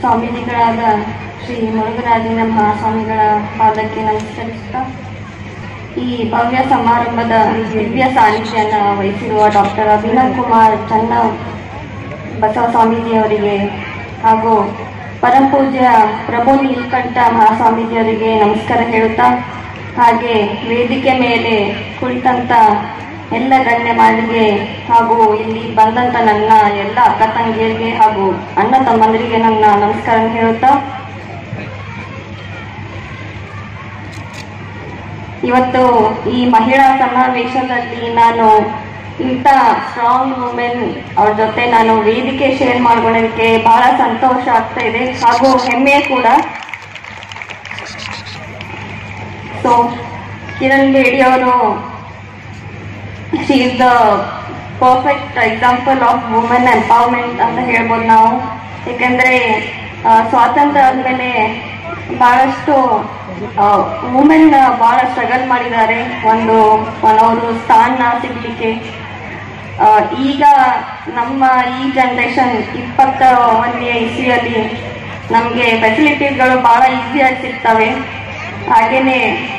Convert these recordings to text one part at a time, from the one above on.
ಸ್ವಾಮೀಜಿಗಳಾದ ಶ್ರೀ ಮುರುಘರಾಜೇಂದ್ರ ಮಹಾಸ್ವಾಮಿಗಳ ಪಾದಕ್ಕೆ ನಮಸ್ಕರಿಸುತ್ತಾ ಈ ಭವ್ಯ ಸಮಾರಂಭದ ದಿವ್ಯ ಸಾನ್ನಿಧ್ಯನ್ನು ವಹಿಸಿರುವ ಡಾಕ್ಟರ್ ಅಭಿನವ್ ಕುಮಾರ್ ಚನ್ನ ಬಸವ ಸ್ವಾಮೀಜಿಯವರಿಗೆ ಹಾಗೂ ಪರಮ ಪೂಜ್ಯ ಪ್ರಭು ನೀಲಕಂಠ ಮಹಾಸ್ವಾಮೀಜಿಯವರಿಗೆ ನಮಸ್ಕಾರ ಹೇಳುತ್ತಾ ಹಾಗೆ ವೇದಿಕೆ ಮೇಲೆ ಕುಳಿತಂತ ಎಲ್ಲ ಗಣ್ಯಮಾರಿಗೆ ಹಾಗೂ ಇಲ್ಲಿ ಬಂದಂತ ನನ್ನ ಎಲ್ಲ ಅಕ್ಕ ತಂಗಿಯರಿಗೆ ಹಾಗೂ ಅಣ್ಣ ತಮ್ಮಂದರಿಗೆ ನನ್ನ ನಮಸ್ಕಾರ ಹೇಳುತ್ತಾ ಇವತ್ತು ಈ ಮಹಿಳಾ ಸಮಾವೇಶದಲ್ಲಿ ನಾನು ಇಂಥ ಸ್ಟ್ರಾಂಗ್ ವುಮೆನ್ ಅವ್ರ ಜೊತೆ ನಾನು ವೇದಿಕೆ ಶೇರ್ ಮಾಡ್ಕೊಳ್ಳೋದಕ್ಕೆ ಬಹಳ ಸಂತೋಷ ಆಗ್ತಾ ಇದೆ ಹಾಗೂ ಹೆಮ್ಮೆ ಕೂಡ ಸೊ ಕಿರಣ್ ಬೇಡಿ ಅವರು she is the perfect example of women empowerment ಅಂತ ಹೇಳ್ಬೋದು ನಾವು ಏಕೆಂದರೆ ಸ್ವಾತಂತ್ರ್ಯ ಆದಮೇಲೆ ಭಾಳಷ್ಟು ವುಮೆನ್ ಭಾಳ ಸ್ಟ್ರಗಲ್ ಮಾಡಿದ್ದಾರೆ ಒಂದು ಅವರು ಸ್ಥಾನ ಸಿಗಲಿಕ್ಕೆ ಆ, ಈಗ ನಮ್ಮ ಈ ಜನ್ರೇಷನ್ ಇಪ್ಪತ್ತ ಒಂದನೇ ಇಸ್ವಿಯಲ್ಲಿ ನಮಗೆ ಫೆಸಿಲಿಟೀಸ್ಗಳು ಭಾಳ ಈಸಿಯಾಗಿ ಸಿಗ್ತವೆ ಹಾಗೆಯೇ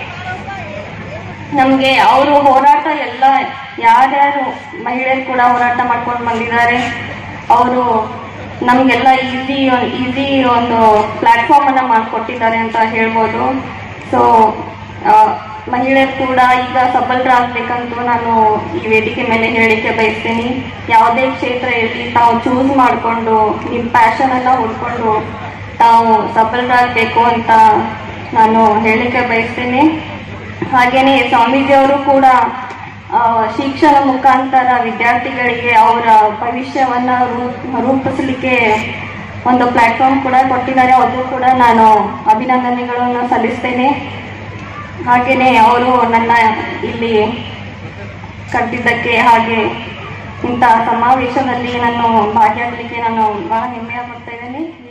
ನಮಗೆ ಅವರು ಹೋರಾಟ ಎಲ್ಲ ಯಾರ್ಯಾರು ಮಹಿಳೆಯರು ಕೂಡ ಹೋರಾಟ ಮಾಡ್ಕೊಂಡು ಬಂದಿದ್ದಾರೆ ಅವರು ನಮಗೆಲ್ಲ ಈಸಿ ಈಸಿ ಒಂದು ಪ್ಲ್ಯಾಟ್ಫಾರ್ಮ್ ಅನ್ನ ಮಾಡಿಕೊಟ್ಟಿದ್ದಾರೆ ಅಂತ ಹೇಳ್ಬೋದು ಸೊ ಮಹಿಳೆಯರು ಕೂಡ ಈಗ ಸಬಲರಾಗಬೇಕಂತೂ ನಾನು ಈ ವೇದಿಕೆ ಮೇಲೆ ಹೇಳಲಿಕ್ಕೆ ಬಯಸ್ತೀನಿ ಯಾವುದೇ ಕ್ಷೇತ್ರ ಇರಲಿ ತಾವು ಚೂಸ್ ಮಾಡಿಕೊಂಡು ನಿಮ್ಮ ಪ್ಯಾಷನನ್ನು ಹುಡ್ಕೊಂಡು ತಾವು ಸಬಲರಾಗಬೇಕು ಅಂತ ನಾನು ಹೇಳಲಿಕ್ಕೆ ಬಯಸ್ತೀನಿ ಹಾಗೇನೆ ಸ್ವಾಮೀಜಿಯವರು ಕೂಡ ಆ, ಶಿಕ್ಷಣ ಮುಖಾಂತರ ವಿದ್ಯಾರ್ಥಿಗಳಿಗೆ ಅವರ ಭವಿಷ್ಯವನ್ನ ರೂಪ್ ರೂಪಿಸಲಿಕ್ಕೆ ಒಂದು ಪ್ಲಾಟ್ಫಾರ್ಮ್ ಕೂಡ ಕೊಟ್ಟಿದ್ದಾರೆ ಅದು ಕೂಡ ನಾನು ಅಭಿನಂದನೆಗಳನ್ನು ಸಲ್ಲಿಸ್ತೇನೆ ಹಾಗೇನೆ ಅವರು ನನ್ನ ಇಲ್ಲಿ ಕರೆದಿದ್ದಕ್ಕೆ ಹಾಗೆ ಇಂಥ ಸಮಾವೇಶದಲ್ಲಿ ನಾನು ಭಾಗಿಯಾಗಲಿಕ್ಕೆ ನಾನು ಬಹಳ ಹೆಮ್ಮೆಯ ಪಡ್ತಾ ಇದ್ದೇನೆ